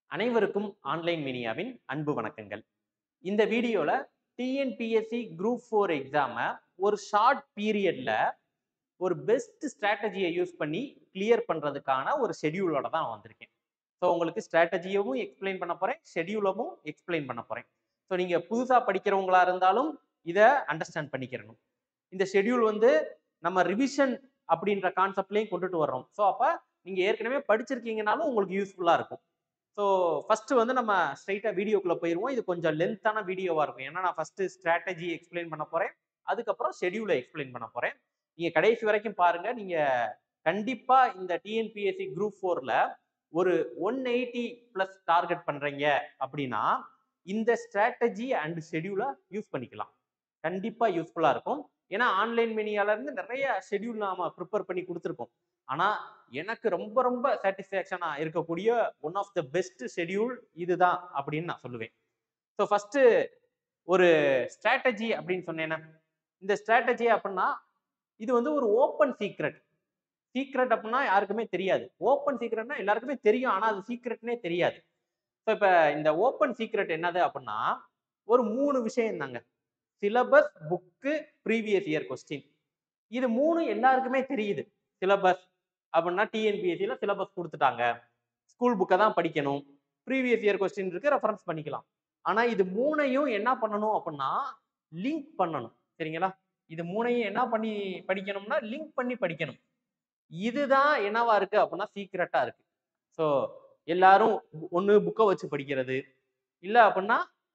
அனைவருக்கும் ஆன்லைன் மீடியாவின் அன்பு வணக்கங்கள் இந்த வீடியோல டிஎன்பிஎஸ்சி குரூப் ஃபோர் எக்ஸாமை ஒரு ஷார்ட் பீரியட்ல ஒரு பெஸ்ட் ஸ்ட்ராட்டஜியை யூஸ் பண்ணி கிளியர் பண்றதுக்கான ஒரு ஷெடியூலோட தான் நான் வந்திருக்கேன் ஸோ உங்களுக்கு ஸ்ட்ராட்டஜியவும் எக்ஸ்பிளைன் பண்ண போறேன் ஷெடியூலவும் எக்ஸ்பிளைன் பண்ண போறேன் ஸோ நீங்க புதுசா படிக்கிறவங்களா இருந்தாலும் இதை அண்டர்ஸ்டாண்ட் பண்ணிக்கிறணும் இந்த ஷெடியூல் வந்து நம்ம ரிவிஷன் அப்படின்ற கான்செப்ட்லையும் கொண்டுட்டு வர்றோம் ஸோ அப்போ நீங்க ஏற்கனவே படிச்சிருக்கீங்கனாலும் உங்களுக்கு யூஸ்ஃபுல்லா இருக்கும் ஸோ ஃபர்ஸ்ட் வந்து நம்ம ஸ்ட்ரைட்டாக வீடியோக்குள்ள போயிடுவோம் இது கொஞ்சம் லென்த்தான வீடியோவா இருக்கும் ஏன்னா நான் ஃபர்ஸ்ட் ஸ்ட்ராட்டஜி எக்ஸ்பிளைன் பண்ண போறேன் அதுக்கப்புறம் ஷெடியூலை எக்ஸ்பிளைன் பண்ண போறேன் நீங்க கடைசி வரைக்கும் பாருங்க நீங்க கண்டிப்பா இந்த டிஎன்பிஎஸ்சி குரூப் ஃபோர்ல ஒரு ஒன் எயிட்டி பிளஸ் டார்கெட் பண்றீங்க அப்படின்னா இந்த ஸ்ட்ராட்டஜி அண்ட் ஷெடியூலை யூஸ் பண்ணிக்கலாம் கண்டிப்பா யூஸ்ஃபுல்லா இருக்கும் ஏன்னா ஆன்லைன் மீனியால இருந்து நிறைய ஷெடியூல் நாம ப்ரிப்பேர் பண்ணி கொடுத்துருக்கோம் ஆனா எனக்கு ரொம்ப ரொம்ப சாட்டிஸ்ஃபேக்ஷனா இருக்கக்கூடிய one of the best schedule இதுதான் அப்படின்னு நான் சொல்லுவேன் ஸோ ஃபர்ஸ்ட் ஒரு ஸ்ட்ராட்டஜி அப்படின்னு சொன்னேன்னா இந்த ஸ்ட்ராட்டஜி அப்படின்னா இது வந்து ஒரு ஓப்பன் சீக்ரெட் சீக்ரெட் அப்படின்னா யாருக்குமே தெரியாது ஓப்பன் சீக்ரெட்னா எல்லாருக்குமே தெரியும் ஆனா அது சீக்ரெட்னே தெரியாது ஸோ இப்போ இந்த ஓப்பன் சீக்ரெட் என்னது அப்படின்னா ஒரு மூணு விஷயம் தாங்க syllabus book previous year question இது மூணு எல்லாருக்குமே தெரியுது சிலபஸ் அப்படின்னா டிஎன்பிஎஸ்சியில் சிலபஸ் கொடுத்துட்டாங்க ஸ்கூல் புக்கை தான் படிக்கணும் ப்ரீவியஸ் இயர் கொஸ்டின் இருக்கு ரெஃபரன்ஸ் பண்ணிக்கலாம் ஆனா இது மூணையும் என்ன பண்ணணும் அப்படின்னா லிங்க் பண்ணணும் சரிங்களா இது மூணையும் என்ன பண்ணி படிக்கணும்னா லிங்க் பண்ணி படிக்கணும் இதுதான் என்னவா இருக்கு அப்படின்னா சீக்ரெட்டா இருக்கு ஸோ எல்லாரும் ஒன்று புக்கை வச்சு படிக்கிறது இல்லை அப்படின்னா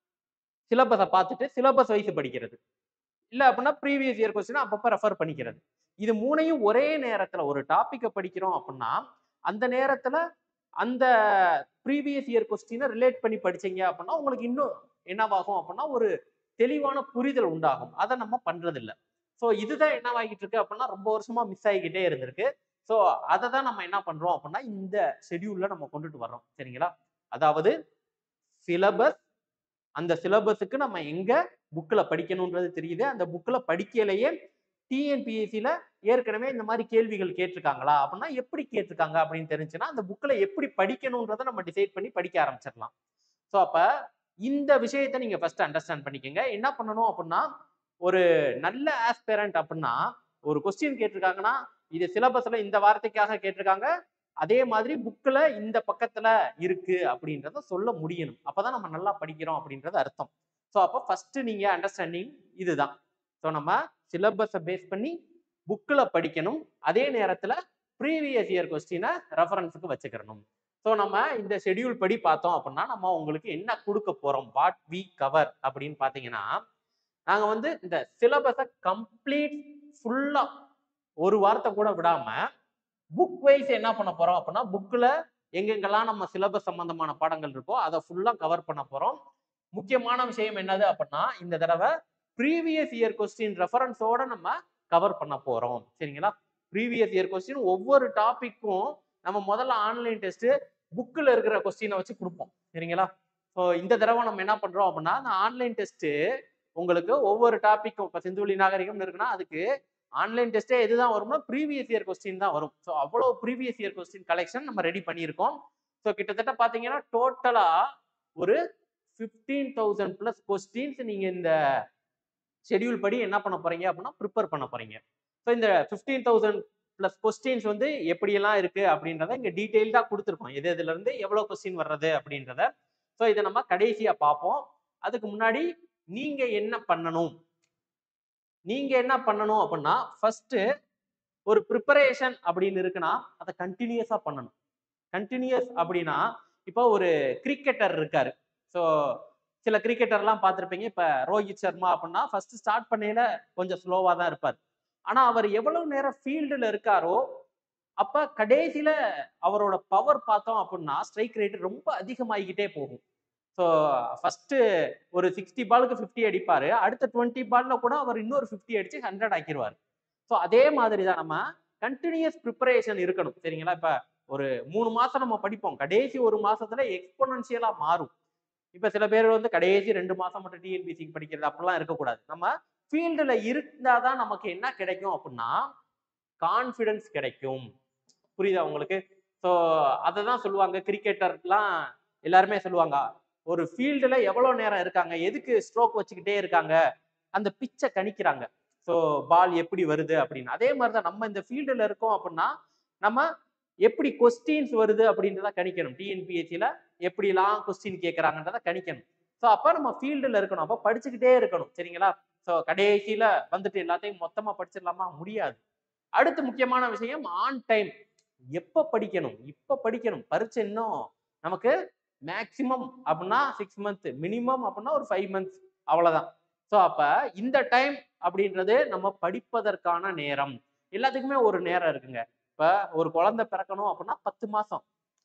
சிலபஸை பார்த்துட்டு சிலபஸ் வைஸ் படிக்கிறது இல்லை அப்படின்னா ப்ரீவியஸ் இயர் கொஸ்டின் அப்பப்போ ரெஃபர் பண்ணிக்கிறது இது மூணையும் ஒரே நேரத்தில் ஒரு டாப்பிக்கை படிக்கிறோம் அப்படின்னா அந்த நேரத்தில் அந்த ப்ரீவியஸ் இயர் கொஸ்டினை ரிலேட் பண்ணி படிச்சீங்க அப்படின்னா உங்களுக்கு இன்னும் என்னவாகும் அப்படின்னா ஒரு தெளிவான புரிதல் உண்டாகும் அதை நம்ம பண்றதில்ல ஸோ இதுதான் என்னவாகிட்டு இருக்கு அப்படின்னா ரொம்ப வருஷமா மிஸ் ஆகிக்கிட்டே இருந்திருக்கு ஸோ அதை தான் நம்ம என்ன பண்றோம் அப்படின்னா இந்த ஷெடியூல்ல நம்ம கொண்டுட்டு வர்றோம் சரிங்களா அதாவது சிலபஸ் அந்த சிலபஸுக்கு நம்ம எங்க புக்கில் படிக்கணுன்றது தெரியுது அந்த புக்கில் படிக்கலையே டிஎன்பிஎஸ்சியில் ஏற்கனவே இந்த மாதிரி கேள்விகள் கேட்டிருக்காங்களா அப்படின்னா எப்படி கேட்டிருக்காங்க அப்படின்னு தெரிஞ்சுன்னா அந்த புக்கில் எப்படி படிக்கணுன்றதை நம்ம டிசைட் பண்ணி படிக்க ஆரம்பிச்சிடலாம் ஸோ அப்போ இந்த விஷயத்தை நீங்கள் ஃபர்ஸ்ட் அண்டர்ஸ்டாண்ட் பண்ணிக்கோங்க என்ன பண்ணணும் அப்படின்னா ஒரு நல்ல ஆஸ்பேரண்ட் அப்படின்னா ஒரு கொஸ்டின் கேட்டிருக்காங்கன்னா இது சிலபஸ்ல இந்த வார்த்தைக்காக கேட்டிருக்காங்க அதே மாதிரி புக்கில் இந்த பக்கத்துல இருக்கு அப்படின்றத சொல்ல முடியணும் அப்பதான் நம்ம நல்லா படிக்கிறோம் அப்படின்றது அர்த்தம் ஸோ அப்போ ஃபர்ஸ்ட் நீங்க அண்டர்ஸ்டாண்டிங் இதுதான் ஸோ நம்ம சிலபஸை பேஸ் பண்ணி புக்கில் படிக்கணும் அதே நேரத்தில் ப்ரீவியஸ் இயர் கொஸ்டினை ரெஃபரன்ஸுக்கு வச்சுக்கிறணும் ஸோ நம்ம இந்த ஷெடியூல் படி பார்த்தோம் அப்படின்னா நம்ம உங்களுக்கு என்ன கொடுக்க போறோம் வாட் வி கவர் அப்படின்னு பார்த்தீங்கன்னா நாங்கள் வந்து இந்த சிலபஸை கம்ப்ளீட் ஃபுல்லாக ஒரு வாரத்தை கூட விடாம புக் வைஸ் என்ன பண்ண போறோம் அப்படின்னா புக்கில் எங்கெங்கெல்லாம் நம்ம சிலபஸ் சம்பந்தமான பாடங்கள் இருக்கோ அதை ஃபுல்லாக கவர் பண்ண போறோம் முக்கியமான விஷயம் என்னது அப்படின்னா இந்த தடவை ப்ரீவியஸ் இயர் கொஸ்டின் ரெஃபரன்ஸோட நம்ம கவர் பண்ண போறோம் சரிங்களா ப்ரீவியஸ் இயர் கொஸ்டின் ஒவ்வொரு டாபிக்கும் நம்ம முதல்ல ஆன்லைன் டெஸ்ட் புக்கில் இருக்கிற கொஸ்டினை வச்சு கொடுப்போம் சரிங்களா ஸோ இந்த தடவை நம்ம என்ன பண்றோம் அப்படின்னா அந்த ஆன்லைன் டெஸ்ட் உங்களுக்கு ஒவ்வொரு டாபிக்கும் இப்போ சிந்துவெளி நாகரிகம் இருக்குன்னா அதுக்கு ஆன்லைன் டெஸ்ட்டே எதுதான் வரும்னா ப்ரீவியஸ் இயர் கொஸ்டின் தான் வரும் ஸோ அவ்வளோ ப்ரீவியஸ் இயர் கொஸ்டின் கலெக்ஷன் நம்ம ரெடி பண்ணியிருக்கோம் ஸோ கிட்டத்தட்ட பார்த்தீங்கன்னா டோட்டலா ஒரு ஃபிஃப்டீன் தௌசண்ட் ப்ளஸ் கொஸ்டின்ஸ் நீங்க இந்த ஷெடியூல் படி என்ன பண்ண போறீங்க அப்படின்னா ப்ரிப்பேர் பண்ண போறீங்க ஸோ இந்த ஃபிஃப்டீன் தௌசண்ட் ப்ளஸ் கொஸ்டின்ஸ் வந்து எப்படியெல்லாம் இருக்கு அப்படின்றத இங்க டீட்டெயில்டாக கொடுத்துருக்கோம் எது இதுல இருந்து எவ்வளோ கொஸ்டின் வர்றது அப்படின்றத ஸோ இதை நம்ம கடைசியா பார்ப்போம் அதுக்கு முன்னாடி நீங்க என்ன பண்ணணும் நீங்க என்ன பண்ணணும் அப்படின்னா ஃபர்ஸ்ட் ஒரு ப்ரிப்பரேஷன் அப்படின்னு இருக்குன்னா அதை கண்டினியூஸா பண்ணணும் கண்டினியூஸ் அப்படின்னா இப்போ ஒரு கிரிக்கெட்டர் இருக்காரு ஸோ சில கிரிக்கெட்டர்லாம் பார்த்துருப்பீங்க இப்போ ரோஹித் சர்மா அப்படின்னா ஃபர்ஸ்ட் ஸ்டார்ட் பண்ணையில கொஞ்சம் ஸ்லோவாக தான் இருப்பார் ஆனால் அவர் எவ்வளவு நேரம் ஃபீல்டில் இருக்காரோ அப்போ கடைசியில் அவரோட பவர் பார்த்தோம் அப்படின்னா ஸ்ட்ரைக் ரேட் ரொம்ப அதிகமாகிக்கிட்டே போகும் ஸோ ஃபர்ஸ்ட் ஒரு சிக்ஸ்டி பாலுக்கு ஃபிஃப்டி அடிப்பார் அடுத்த டுவெண்ட்டி பால்ல கூட அவர் இன்னொரு ஃபிஃப்டி அடிச்சு ஹண்ட்ரட் ஆக்கிடுவார் ஸோ அதே மாதிரி தான் நம்ம கண்டினியூஸ் ப்ரிப்பரேஷன் இருக்கணும் சரிங்களா இப்போ ஒரு மூணு மாசம் நம்ம படிப்போம் கடைசி ஒரு மாசத்துல எக்ஸ்போனன்சியலா மாறும் இப்ப சில பேர் வந்து கடைசி ரெண்டு மாசம் மட்டும் டிஎன்பிசி படிக்கிறது அப்படிலாம் இருக்கக்கூடாது நம்ம ஃபீல்டுல இருந்தாதான் நமக்கு என்ன கிடைக்கும் அப்படின்னா கான்ஃபிடன்ஸ் கிடைக்கும் புரியுதா உங்களுக்கு ஸோ அதை தான் சொல்லுவாங்க கிரிக்கெட்டர்லாம் எல்லாருமே சொல்லுவாங்க ஒரு ஃபீல்டுல எவ்வளவு நேரம் இருக்காங்க எதுக்கு ஸ்ட்ரோக் வச்சுக்கிட்டே இருக்காங்க அந்த பிச்சை கணிக்கிறாங்க ஸோ பால் எப்படி வருது அப்படின்னு அதே மாதிரி தான் நம்ம இந்த ஃபீல்டுல இருக்கோம் அப்படின்னா நம்ம எப்படி கொஸ்டின்ஸ் வருது அப்படின்றத கணிக்கணும் டிஎன்பிஎஸ்சியில் எப்படிலாம் கொஸ்டின் கேட்குறாங்கன்றத கணிக்கணும் ஸோ அப்போ நம்ம ஃபீல்டில் இருக்கணும் அப்போ படிச்சுக்கிட்டே இருக்கணும் சரிங்களா ஸோ கடைசியில் வந்துட்டு எல்லாத்தையும் மொத்தமாக படிச்சிடலாமா முடியாது அடுத்து முக்கியமான விஷயம் ஆன் டைம் எப்போ படிக்கணும் இப்போ படிக்கணும் பரீட்சை இன்னும் நமக்கு மேக்சிமம் அப்படின்னா சிக்ஸ் மந்த் மினிமம் அப்படின்னா ஒரு ஃபைவ் மந்த்ஸ் அவ்வளோதான் ஸோ அப்போ இந்த டைம் அப்படின்றது நம்ம படிப்பதற்கான நேரம் எல்லாத்துக்குமே ஒரு நேரம் இருக்குங்க இப்போ ஒரு குழந்தை பிறக்கணும் அப்படின்னா பத்து மாதம்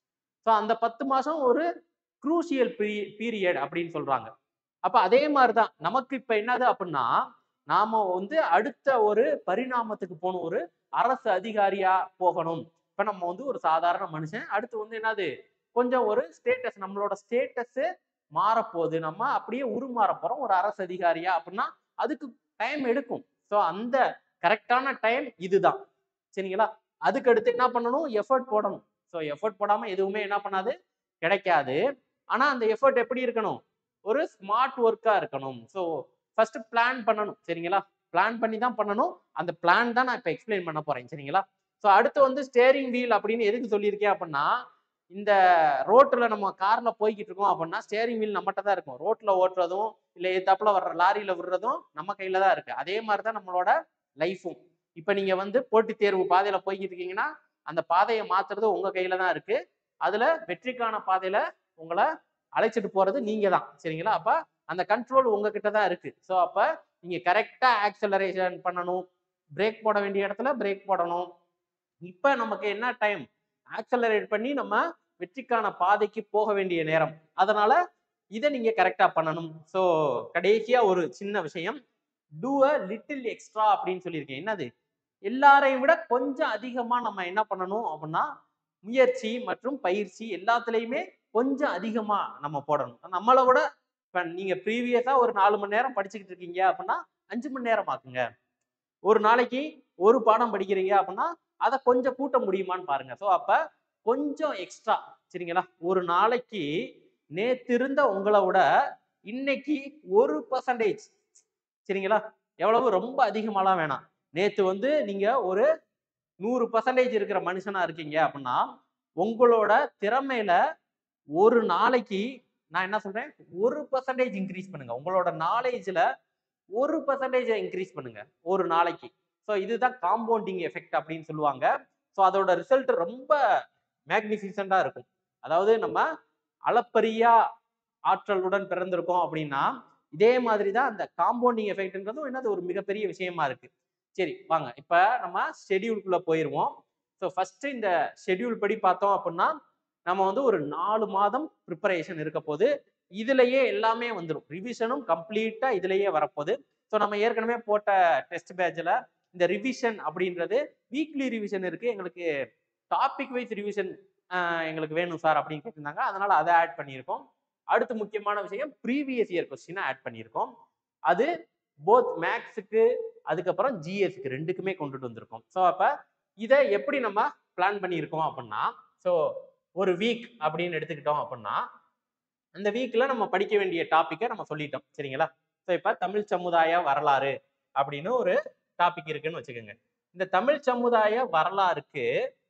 ஸோ அந்த பத்து மாதம் ஒரு குரூசியல் பீரியட் அப்படின்னு சொல்றாங்க அப்ப அதே மாதிரி தான் நமக்கு இப்ப என்னது அப்படின்னா நாம வந்து அடுத்த ஒரு பரிணாமத்துக்கு போகணும் ஒரு அரசு அதிகாரியா போகணும் இப்ப நம்ம வந்து ஒரு சாதாரண மனுஷன் அடுத்து வந்து என்னது கொஞ்சம் ஒரு ஸ்டேட்டஸ் நம்மளோட ஸ்டேட்டஸ் மாறப்போகுது நம்ம அப்படியே உருமாற போறோம் ஒரு அரசு அதிகாரியா அப்படின்னா அதுக்கு டைம் எடுக்கும் ஸோ அந்த கரெக்டான டைம் இதுதான் சரிங்களா அதுக்கு அடுத்து என்ன பண்ணணும் எஃபர்ட் போடணும் ஸோ எஃபர்ட் போடாம எதுவுமே என்ன பண்ணாது கிடைக்காது ஆனா அந்த எஃபர்ட் எப்படி இருக்கணும் ஒரு ஸ்மார்ட் ஒர்க்கா இருக்கணும் ஸோ ஃபர்ஸ்ட் பிளான் பண்ணணும் சரிங்களா பிளான் பண்ணி தான் பண்ணணும் அந்த பிளான் தான் நான் இப்போ எக்ஸ்பிளைன் பண்ண போறேன் சரிங்களா ஸோ அடுத்து வந்து ஸ்டேரிங் வீல் அப்படின்னு எதுக்கு சொல்லியிருக்கேன் அப்படின்னா இந்த ரோட்ல நம்ம கார்ல போய்கிட்டு இருக்கோம் அப்படின்னா ஸ்டேரிங் வீல் நம்மகிட்ட தான் இருக்கும் ரோட்ல ஓட்டுறதும் இல்லை எத்தாப்புல வர்ற லாரியில விடுறதும் நம்ம கையில தான் இருக்கு அதே மாதிரி தான் நம்மளோட லைஃபும் இப்போ நீங்க வந்து போட்டித் தேர்வு பாதையில போய்கிட்டு இருக்கீங்கன்னா அந்த பாதையை மாத்துறது உங்க கையில தான் இருக்கு அதுல வெற்றிக்கான பாதையில உங்களை அழைச்சிட்டு போறது நீங்க தான் சரிங்களா அப்ப அந்த கண்ட்ரோல் உங்ககிட்ட தான் இருக்கு ஸோ அப்ப நீங்க கரெக்டா ஆக்சலரேஷன் பண்ணணும் பிரேக் போட வேண்டிய இடத்துல பிரேக் போடணும் இப்ப நமக்கு என்ன டைம் ஆக்சலரேட் பண்ணி நம்ம வெற்றிக்கான பாதைக்கு போக வேண்டிய நேரம் அதனால இதை நீங்க கரெக்டா பண்ணணும் ஸோ கடைசியா ஒரு சின்ன விஷயம் டூ அ லிட்டில் எக்ஸ்ட்ரா அப்படின்னு சொல்லியிருக்கேன் என்னது எல்லாரையும் விட கொஞ்சம் அதிகமா நம்ம என்ன பண்ணணும் அப்படின்னா முயற்சி மற்றும் பயிற்சி எல்லாத்துலேயுமே கொஞ்சம் அதிகமா நம்ம போடணும் நம்மளை விட இப்போ நீங்க ப்ரீவியஸா ஒரு நாலு மணி நேரம் படிச்சுக்கிட்டு இருக்கீங்க அப்படின்னா அஞ்சு மணி நேரம் ஆக்குங்க ஒரு நாளைக்கு ஒரு பாடம் படிக்கிறீங்க அப்படின்னா அதை கொஞ்சம் கூட்ட முடியுமான்னு பாருங்க ஸோ அப்ப கொஞ்சம் எக்ஸ்ட்ரா சரிங்களா ஒரு நாளைக்கு நேத்து இருந்த உங்களை விட இன்னைக்கு ஒரு பர்சன்டேஜ் சரிங்களா எவ்வளவு ரொம்ப அதிகமாலாம் வேணாம் நேத்து வந்து நீங்க ஒரு நூறு பர்சன்டேஜ் இருக்கிற மனுஷனா இருக்கீங்க அப்படின்னா உங்களோட திறமையில ஒரு நாளைக்கு நான் என்ன சொல்றேன் ஒரு பர்சன்டேஜ் இன்க்ரீஸ் பண்ணுங்க உங்களோட நாலேஜ்ல ஒரு பர்சன்டேஜ் இன்க்ரீஸ் பண்ணுங்க ஒரு நாளைக்கு ஸோ இதுதான் காம்பவுண்டிங் எஃபெக்ட் அப்படின்னு சொல்லுவாங்க ஸோ அதோட ரிசல்ட் ரொம்ப மேக்னிஃபிசண்டா இருக்கும் அதாவது நம்ம அளப்பரியா ஆற்றலுடன் பிறந்திருக்கோம் அப்படின்னா இதே மாதிரி தான் அந்த காம்பவுண்டிங் எஃபெக்ட்ன்றதும் என்னது ஒரு மிகப்பெரிய விஷயமா இருக்கு சரி வாங்க இப்ப நம்ம ஷெடியூலுக்குள்ள போயிருவோம் ஸோ ஃபர்ஸ்ட் இந்த ஷெடியூல் படி பார்த்தோம் அப்படின்னா நம்ம வந்து ஒரு நாலு மாதம் ப்ரிப்பரேஷன் இருக்க போது இதுலயே எல்லாமே வந்துடும் ரிவிஷனும் கம்ப்ளீட்டா இதுலயே வரப்போகுது ஸோ நம்ம ஏற்கனவே போட்ட டெஸ்ட் பேட்சில் இந்த ரிவிஷன் அப்படின்றது வீக்லி ரிவிஷன் இருக்கு எங்களுக்கு டாபிக் வைஸ் ரிவிஷன் எங்களுக்கு வேணும் சார் அப்படின்னு கேட்டிருந்தாங்க அதனால அதை ஆட் பண்ணியிருக்கோம் அடுத்து முக்கியமான விஷயம் ப்ரீவியஸ் இயர் கொஸ்டினை ஆட் பண்ணியிருக்கோம் அது போத் மேக்ஸுக்கு அதுக்கப்புறம் ஜிஎஸ்க்கு ரெண்டுக்குமே கொண்டுட்டு வந்திருக்கோம் ஸோ அப்போ இதை எப்படி நம்ம பிளான் பண்ணியிருக்கோம் அப்படின்னா ஸோ ஒரு வீக் அப்படின்னு எடுத்துக்கிட்டோம் அப்படின்னா அந்த வீக்கில் நம்ம படிக்க வேண்டிய டாப்பிக்கை நம்ம சொல்லிட்டோம் சரிங்களா ஸோ இப்போ தமிழ் சமுதாய வரலாறு அப்படின்னு ஒரு டாபிக் இருக்குன்னு வச்சுக்கோங்க இந்த தமிழ் சமுதாய வரலாறுக்கு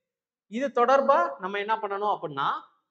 இது தொடர்பா நம்ம என்ன பண்ணணும் அப்படின்னா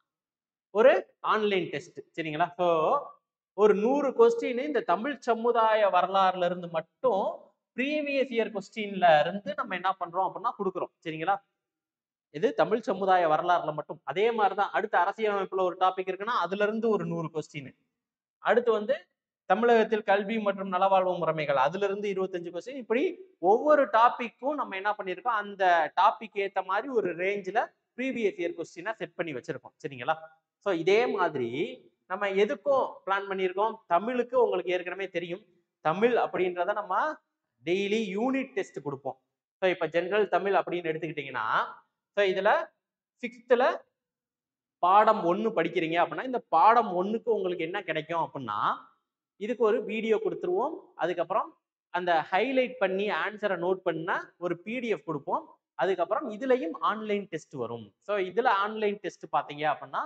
ஒரு ஆன்லைன் டெஸ்ட் சரிங்களா ஸோ ஒரு நூறு கொஸ்டின் இந்த தமிழ் சமுதாய வரலாறுல இருந்து மட்டும் ப்ரீவியஸ் இயர் கொஸ்டின்ல இருந்து நம்ம என்ன பண்றோம் அப்படின்னா கொடுக்குறோம் சரிங்களா இது தமிழ் சமுதாய வரலாறுல மட்டும் அதே மாதிரிதான் அடுத்த அரசியலமைப்புல ஒரு டாபிக் இருக்குன்னா அதுல இருந்து ஒரு நூறு கொஸ்டின் அடுத்து வந்து தமிழகத்தில் கல்வி மற்றும் நலவாழ்வு முறைமைகள் அதுல இருந்து இருபத்தஞ்சு கொஸ்டின் இப்படி ஒவ்வொரு டாபிக்கும் நம்ம என்ன பண்ணியிருக்கோம் அந்த டாபிக் ஏத்த மாதிரி ஒரு ரேஞ்சில் ப்ரீவியஸ் இயர் கொஸ்டினை செட் பண்ணி வச்சிருக்கோம் சரிங்களா ஸோ இதே மாதிரி நம்ம எதுக்கும் பிளான் பண்ணியிருக்கோம் தமிழுக்கு உங்களுக்கு ஏற்கனவே தெரியும் தமிழ் அப்படின்றத நம்ம டெய்லி யூனிட் டெஸ்ட் கொடுப்போம் ஸோ இப்போ ஜென்ரல் தமிழ் அப்படின்னு எடுத்துக்கிட்டிங்கன்னா ஸோ இதில் சிக்ஸ்த்தில் பாடம் ஒன்று படிக்கிறீங்க அப்படின்னா இந்த பாடம் ஒன்றுக்கு உங்களுக்கு என்ன கிடைக்கும் அப்படின்னா இதுக்கு ஒரு வீடியோ கொடுத்துருவோம் அதுக்கப்புறம் அந்த ஹைலைட் பண்ணி ஆன்சரை நோட் பண்ண ஒரு பிடிஎஃப் கொடுப்போம் அதுக்கப்புறம் இதுலயும் ஆன்லைன் டெஸ்ட் வரும் ஸோ இதுல ஆன்லைன் டெஸ்ட் பார்த்தீங்க அப்படின்னா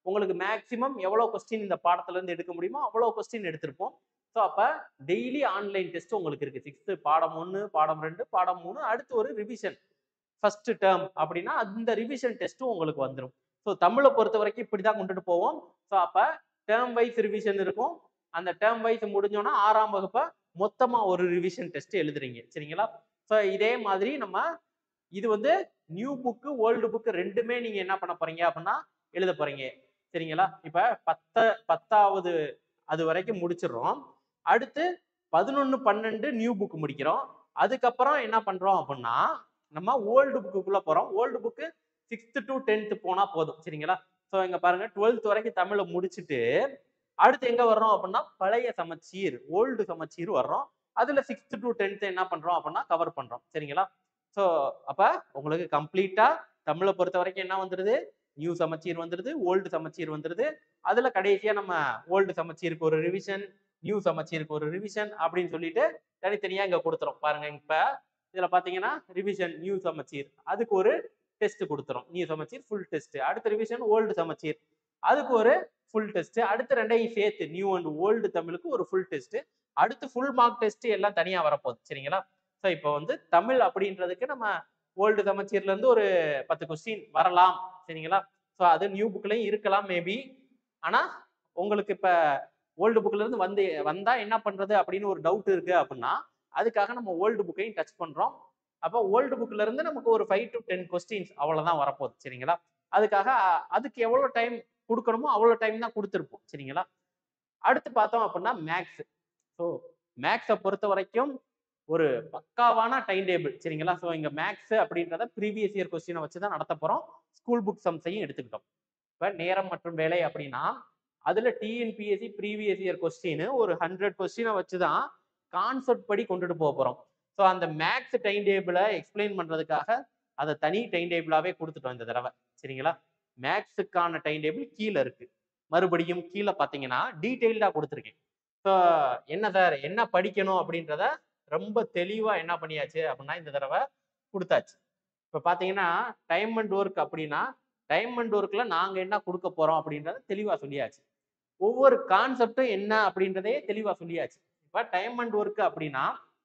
உங்களுக்கு மேக்ஸிமம் எவ்வளோ கொஸ்டின் இந்த பாடத்துல இருந்து எடுக்க முடியுமோ அவ்வளோ கொஸ்டின் எடுத்திருப்போம் ஸோ அப்போ டெய்லி ஆன்லைன் டெஸ்ட் உங்களுக்கு இருக்கு சிக்ஸ்த்து பாடம் ஒன்று பாடம் ரெண்டு பாடம் மூணு அடுத்து ஒரு ரிவிஷன் ஃபர்ஸ்ட் டேர்ம் அப்படின்னா அந்த ரிவிஷன் டெஸ்ட்டும் உங்களுக்கு வந்துடும் ஸோ தமிழை பொறுத்த வரைக்கும் இப்படி தான் கொண்டுட்டு போவோம் ஸோ அப்போ டேர்ம் வைஸ் ரிவிஷன் இருக்கும் அந்த டேர்ம் வைஸ் முடிஞ்சோன்னா ஆறாம் வகுப்பை மொத்தமாக ஒரு ரிவிஷன் டெஸ்ட் எழுதுறீங்க சரிங்களா ஸோ இதே மாதிரி நம்ம இது வந்து நியூ புக்கு ஓல்டு புக்கு ரெண்டுமே நீங்கள் என்ன பண்ண போறீங்க அப்படின்னா எழுத போறீங்க சரிங்களா இப்போ பத்த பத்தாவது அது வரைக்கும் முடிச்சிடுறோம் அடுத்து பதினொன்று பன்னெண்டு நியூ புக் முடிக்கிறோம் அதுக்கப்புறம் என்ன பண்றோம் அப்படின்னா நம்ம ஓல்டு புக்குக்குள்ள போறோம் old book sixth to tenth போனா போதும் சரிங்களா ஸோ இங்க பாருங்க டுவெல்த் வரைக்கும் தமிழை முடிச்சுட்டு அடுத்து எங்க வர்றோம் அப்படின்னா பழைய சமச்சீர் ஓல்டு சமச்சீர் வர்றோம் அதுல சிக்ஸ்த் டு டென்த் என்ன பண்றோம் அப்படின்னா கவர் பண்றோம் சரிங்களா ஸோ அப்ப உங்களுக்கு கம்ப்ளீட்டா தமிழை பொறுத்த வரைக்கும் என்ன வந்துருது நியூ சமச்சீர் வந்துருது ஓல்டு சமச்சீர் வந்துருது அதுல கடைசியா நம்ம ஓல்டு சமச்சீருக்கு ஒரு ரிவிஷன் நியூ சமச்சீருக்கு ஒரு ரிவிஷன் அப்படின்னு சொல்லிட்டு தனித்தனியா இங்க கொடுத்துரும் பாருங்க இப்ப இதுல பாத்தீங்கன்னா ரிவிஷன் நியூ சமச்சீர் அதுக்கு ஒரு டெஸ்ட் கொடுத்துரும் நியூ சமச்சீர் ஃபுல் டெஸ்ட் அடுத்த ரிவிஷன் ஓல்டு சமச்சீர் அதுக்கு ஒரு ஃபுல் டெஸ்ட் அடுத்து ரெண்டையும் சேர்த்து நியூ அண்ட் ஓல்டு தமிழுக்கு ஒரு ஃபுல் டெஸ்ட் அடுத்து ஃபுல் மார்க் டெஸ்ட் எல்லாம் தனியா வரப்போகுது சரிங்களா ஸோ இப்போ வந்து தமிழ் அப்படின்றதுக்கு நம்ம ஓல்டு சமச்சீர்ல இருந்து ஒரு பத்து கொஸ்டின் வரலாம் சரிங்களா ஸோ அது நியூ புக்லயும் இருக்கலாம் மேபி ஆனா உங்களுக்கு இப்ப ஓல்டு புக்ல இருந்து வந்து வந்தா என்ன பண்றது அப்படின்னு ஒரு டவுட் இருக்கு அப்படின்னா அதுக்காக நம்ம ஓல்டு புக்கையும் டச் பண்றோம் அப்போ ஓல்டு புக்ல இருந்து நமக்கு ஒரு ஃபைவ் டு டென் கொஸ்டின்ஸ் அவ்வளவுதான் வரப்போகுது சரிங்களா அதுக்காக அ- அதுக்கு எவ்வளவு டைம் கொடுக்கணுமோ அவ்வளவு டைம் தான் கொடுத்துருப்போம் சரிங்களா அடுத்து பார்த்தோம் அப்படின்னா மேக்ஸ் ஸோ மேக்ஸை பொறுத்த வரைக்கும் ஒரு பக்காவான டைம் டேபிள் சரிங்களா ஸோ இங்க மேக்ஸ் அப்படின்றத ப்ரீவியஸ் இயர் கொஸ்டினை வச்சு தான் நடத்த போறோம் ஸ்கூல் புக் சம்ஸையும் எடுத்துக்கிட்டோம் இப்போ நேரம் மற்றும் வேலை அப்படின்னா அதுல டிஎன்பிஎஸ்சி ப்ரீவியஸ் இயர் கொஸ்டின் ஒரு ஹண்ட்ரட் கொஸ்டினை வச்சு தான் கான்செப்ட் படி கொண்டுட்டு போக போறோம் ஸோ அந்த மேக்ஸ் டைம் டேபிளை எக்ஸ்பிளைன் பண்றதுக்காக அதை தனி டைம் டேபிளாவே கொடுத்துட்டோம் இந்த தடவை சரிங்களா மேக்ஸுக்கான டைம் டேபிள் கீழே இருக்கு மறுபடியும் கீழே பார்த்தீங்கன்னா டீட்டெயில்டாக கொடுத்துருக்கேன் ஸோ என்ன சார் என்ன படிக்கணும் அப்படின்றத ரொம்ப தெளிவா என்ன பண்ணியாச்சு அப்படின்னா இந்த தடவை கொடுத்தாச்சு இப்போ பார்த்தீங்கன்னா டைம் அண்ட் ஒர்க் அப்படின்னா டைம் அண்ட் ஒர்க்ல நாங்க என்ன கொடுக்க போறோம் அப்படின்றத தெளிவா சொல்லியாச்சு ஒவ்வொரு கான்செப்டும் என்ன அப்படின்றதே தெளிவா சொல்லியாச்சு இப்போ டைம் அண்ட் ஒர்க் அப்படின்னா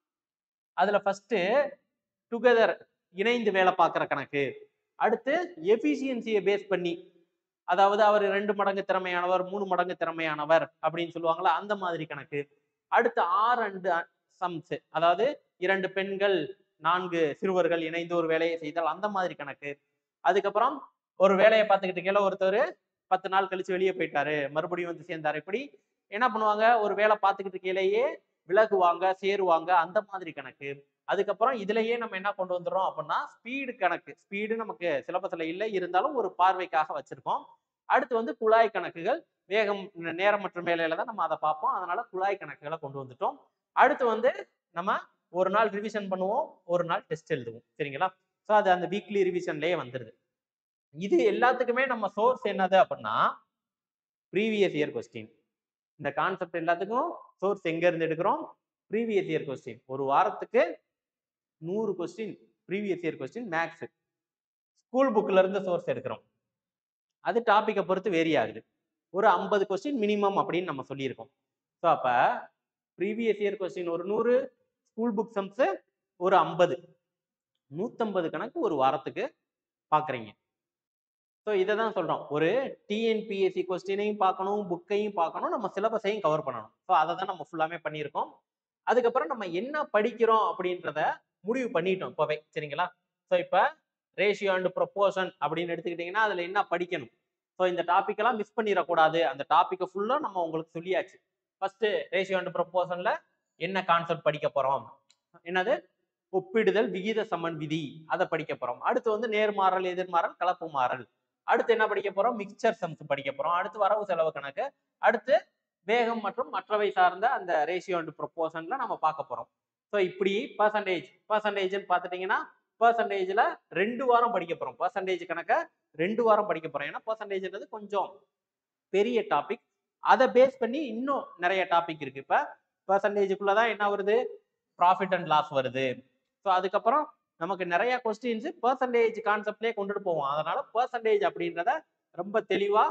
அதுல ஃபர்ஸ்ட் டுகெதர் இணைந்து வேலை பார்க்குற கணக்கு அடுத்து எஃபிஷியன்சியை பேஸ் பண்ணி அதாவது அவர் ரெண்டு மடங்கு திறமையானவர் மூணு மடங்கு திறமையானவர் அப்படின்னு சொல்லுவாங்களா அந்த மாதிரி கணக்கு அடுத்து ஆர் அண்ட் சம்ஸ் அதாவது இரண்டு பெண்கள் நான்கு சிறுவர்கள் இணைந்து ஒரு வேலையை செய்தால் அந்த மாதிரி கணக்கு அதுக்கப்புறம் ஒரு வேலையை பார்த்துக்கிட்டு இருக்கையில ஒருத்தர் பத்து நாள் கழிச்சு வெளியே போயிட்டாரு மறுபடியும் வந்து சேர்ந்தாரு இப்படி என்ன பண்ணுவாங்க ஒரு வேலை பார்த்துக்கிட்டு இருக்கையிலேயே விலகுவாங்க சேருவாங்க அந்த மாதிரி கணக்கு அதுக்கப்புறம் இதுலயே நம்ம என்ன கொண்டு வந்துடுறோம் அப்படின்னா ஸ்பீடு கணக்கு ஸ்பீடு நமக்கு சிலபஸ்ல இல்லை இருந்தாலும் ஒரு பார்வைக்காக வச்சிருக்கோம் அடுத்து வந்து குழாய் கணக்குகள் வேகம் ந- நேரம் மற்றும் வேலையில தான் நம்ம அதை பார்ப்போம் அதனால குழாய் கணக்குகளை கொண்டு வந்துட்டோம் அடுத்து வந்து நம்ம ஒரு நாள் ரிவிஷன் பண்ணுவோம் ஒரு நாள் டெஸ்ட் எழுதுவோம் சரிங்களா ஸோ அது அந்த வீக்லி ரிவிஷன்லயே வந்துருது இது எல்லாத்துக்குமே நம்ம சோர்ஸ் என்னது அப்படின்னா ப்ரீவியஸ் இயர் கொஸ்டின் இந்த கான்செப்ட் எல்லாத்துக்கும் சோர்ஸ் எங்க இருந்து எடுக்கிறோம் ப்ரீவியஸ் இயர் கொஸ்டின் ஒரு வாரத்துக்கு நூறு question previous year question maths school புக்ல இருந்து சோர்ஸ் எடுக்கிறோம் அது டாப்பிக்கை பொறுத்து வேரி ஆகுது ஒரு ஐம்பது கொஸ்டின் மினிமம் அப்படின்னு நம்ம சொல்லியிருக்கோம் ஸோ அப்போ ப்ரீவியஸ் இயர் கொஸ்டின் ஒரு நூறு ஸ்கூல் புக் சம்ஸ் ஒரு ஐம்பது நூற்றம்பது கணக்கு ஒரு வாரத்துக்கு பார்க்குறீங்க ஸோ இதை தான் சொல்கிறோம் ஒரு டிஎன்பிஎஸ்சி கொஸ்டினையும் பார்க்கணும் புக்கையும் பார்க்கணும் நம்ம சிலபஸையும் கவர் பண்ணணும் ஸோ அதை தான் நம்ம ஃபுல்லாமே பண்ணியிருக்கோம் அதுக்கப்புறம் நம்ம என்ன படிக்கிறோம் அப்படின்றத முடிவு பண்ணிட்டோம் இப்போவே சரிங்களா ஸோ இப்போ ரேஷியோ அண்ட் ப்ரொப்போஷன் அப்படின்னு எடுத்துக்கிட்டிங்கன்னா அதில் என்ன படிக்கணும் ஸோ இந்த டாபிக்கெல்லாம் மிஸ் பண்ணிடக்கூடாது அந்த டாப்பிக்கை ஃபுல்லாக நம்ம உங்களுக்கு சொல்லியாச்சு ஃபர்ஸ்ட் ரேஷியோ அண்ட் ப்ரொப்போஷனில் என்ன கான்செப்ட் படிக்க போகிறோம் என்னது ஒப்பிடுதல் விகித சமன் விதி அதை படிக்க போகிறோம் அடுத்து வந்து நேர்மாறல் எதிர்மாறல் கலப்பு மாறல் அடுத்து என்ன படிக்க போகிறோம் மிக்சர் சம்ஸ் படிக்க போகிறோம் அடுத்து வரவு செலவு கணக்கு அடுத்து வேகம் மற்றும் மற்றவை சார்ந்த அந்த ரேஷியோ அண்ட் ப்ரொப்போஷன்ல நம்ம பார்க்க போகிறோம் ஸோ இப்படி பர்சன்டேஜ் பர்சன்டேஜ்னு பார்த்துட்டிங்கன்னா பர்சன்டேஜில் ரெண்டு வாரம் படிக்க போகிறோம் பர்சன்டேஜ் கணக்கை ரெண்டு வாரம் படிக்க போகிறோம் ஏன்னா பர்சன்டேஜ்ன்றது கொஞ்சம் பெரிய டாபிக் அதை பேஸ் பண்ணி இன்னும் நிறைய டாபிக் இருக்கு இப்போ பர்சன்டேஜுக்குள்ள தான் என்ன வருது ப்ராஃபிட் அண்ட் லாஸ் வருது ஸோ அதுக்கப்புறம் நமக்கு நிறைய கொஸ்டின்ஸ் பர்சன்டேஜ் கான்செப்ட்லேயே கொண்டுட்டு போவோம் அதனால பர்சன்டேஜ் அப்படின்றத ரொம்ப தெளிவா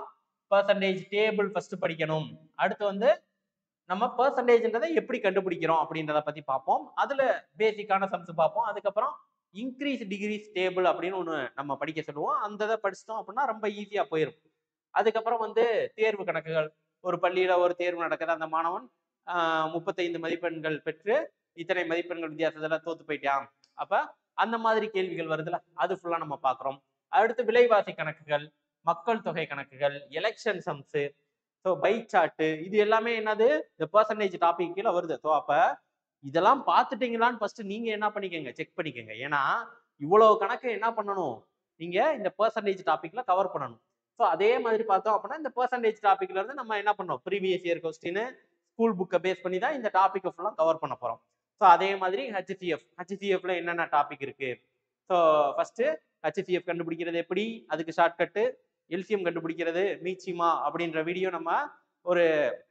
பர்சன்டேஜ் டேபிள் ஃபர்ஸ்ட் படிக்கணும் அடுத்து வந்து நம்ம பர்சன்டேஜ்ன்றதை எப்படி கண்டுபிடிக்கிறோம் அப்படின்றத பத்தி பார்ப்போம் அதுல பேசிக்கான சம்ஸ் பார்ப்போம் அதுக்கப்புறம் இன்க்ரீஸ் டிகிரிஸ் டேபிள் அப்படின்னு ஒன்று நம்ம படிக்க சொல்லுவோம் அந்த இதை படிச்சிட்டோம் அப்படின்னா ரொம்ப ஈஸியா போயிடும் அதுக்கப்புறம் வந்து தேர்வு கணக்குகள் ஒரு பள்ளியில ஒரு தேர்வு நடக்குது அந்த மாணவன் ஆஹ், முப்பத்தைந்து மதிப்பெண்கள் பெற்று இத்தனை மதிப்பெண்கள் வித்தியாசத்துல தோத்து போயிட்டான் அப்ப அந்த மாதிரி கேள்விகள் வருதுல அது ஃபுல்லா நம்ம பார்க்குறோம் அடுத்து விலைவாசி கணக்குகள் மக்கள் தொகை கணக்குகள் election sums so pie chart இது எல்லாமே என்னது இந்த பர்சன்டேஜ் டாபிக் கீழே வருது ஸோ அப்ப இதெல்லாம் பார்த்துட்டீங்களான்னு ஃபர்ஸ்ட் நீங்க என்ன பண்ணிக்கோங்க செக் பண்ணிக்கோங்க ஏன்னா இவ்வளவு கணக்கு என்ன பண்ணணும் நீங்க இந்த பர்சன்டேஜ் டாபிக்ல கவர் பண்ணணும் ஸோ அதே மாதிரி பார்த்தோம் அப்படின்னா இந்த பர்சன்டேஜ் டாபிக்ல இருந்து நம்ம என்ன பண்ணோம் ப்ரீவியஸ் இயர் கொஸ்டின் ஸ்கூல் புக்கை பேஸ் பண்ணி தான் இந்த டாபிக்கை ஃபுல்லாக கவர் பண்ண போறோம் ஸோ அதே மாதிரி ஹெச்சிஎஃப் ஹெச்சிஎஃப்ல என்னென்ன டாபிக் இருக்கு ஸோ ஃபர்ஸ்ட் ஹெச்சிஎஃப் கண்டுபிடிக்கிறது எப்படி அதுக்கு ஷார்ட்கட்டு எல்சிஎம் கண்டுபிடிக்கிறது மீச்சிமா அப்படின்ற வீடியோ நம்ம ஒரு